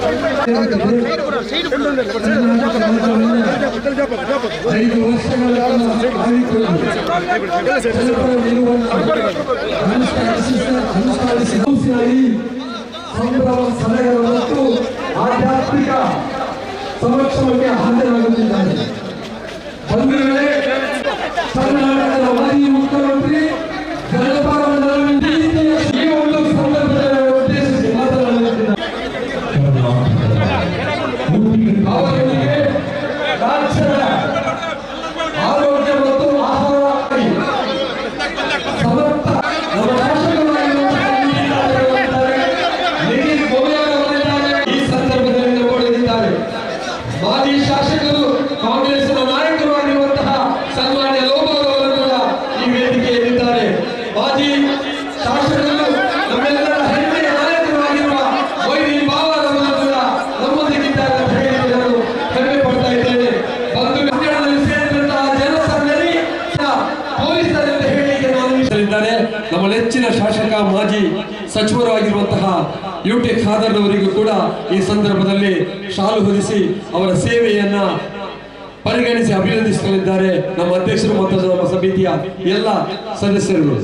ಐದು ವರ್ಷಗಳ ಕಾಲ ಕಾಯ್ದುಕೊಂಡು ಅನುಷ್ಠಾನಿಸಿ ಈ ಸಂಭ್ರಮ ಸಲಹೆಗಳ ಮತ್ತು ಆಧ್ಯಾತ್ಮಿಕ ಸಂರಕ್ಷಣೆಗೆ ಹಾಜರಾಗುತ್ತಿದ್ದಾರೆ ಬಂಧುಗಳೇ ಕರ್ನಾಟಕದ ಮಾಜಿ ಮುಖ್ಯಮಂತ್ರಿ ಜಲಪಾಲನ ಈ ಒಂದು ಸಂದರ್ಭದಲ್ಲಿ ಉದ್ದೇಶಿಸಿ ಮಾತನಾಡುತ್ತಿದ್ದಾರೆ ಅವರೊಂದಿಗೆ ರಾಜ್ಯದ ಆರೋಗ್ಯ ಮತ್ತು ಆಹಾರ ಸಮರ್ಥ ನಮ್ಮ ಶಾಸಕರಾಗಿರುವಂತಹ ನಿಖಿಲ್ ಗೋಯಲ್ ಅವರಿದ್ದಾರೆ. ಈ ಸಂದರ್ಭದಲ್ಲಿ ನೋಡಲಿದ್ದಾರೆ ಮಾಜಿ ಶಾಸಕರು ಕಾಂಗ್ರೆಸ್ನ ನಾಯಕರು ಆಗಿರುವಂತಹ ಸನ್ಮಾನ್ಯ ಲೋಬರ್ ಅವರು ಕೂಡ ಈ ವೇದಿಕೆಯಲ್ಲಿದ್ದಾರೆ ಮಾಜಿ ಶಾಸಕರು ನಮ್ಮೆಲ್ಲರ ಹೆಮ್ಮೆಯ ನಾಯಕರು ಆಗಿರುವ ವೈರಿ ಬಾವರವರು ಕೂಡ ನಮ್ಮೊಂದಿಗಿದ್ದಾರೆ ಅಂತ ಹೇಳಿ ನಾನು ಹೆಮ್ಮೆ ಪಡ್ತಾ ಇದ್ದೇನೆ ಬಂದು ಕನ್ನಡದಲ್ಲಿ ಸೇರಿದಂತಹ ಜನಸಂದಣಿ ಪೊಲೀಸರಿಂದ ಹೇಳಿಕೆ ನಾನು ಇದ್ದಾರೆ ನಮ್ಮ ನೆಚ್ಚಿನ ಶಾಸಕ ಮಾಜಿ ಸಚಿವರು ಆಗಿರುವಂತಹ ಯು ಟಿ ಖಾದರ್ ಅವರಿಗೂ ಕೂಡ ಈ ಸಂದರ್ಭದಲ್ಲಿ ಶಾಲು ಹೊದಿಸಿ ಅವರ ಸೇವೆಯನ್ನ ಪರಿಗಣಿಸಿ ಅಭಿನಂದಿಸಲಿದ್ದಾರೆ ನಮ್ಮ ಅಧ್ಯಕ್ಷರು ಮತ್ತು ನಮ್ಮ ಸಮಿತಿಯ ಎಲ್ಲ ಸದಸ್ಯರು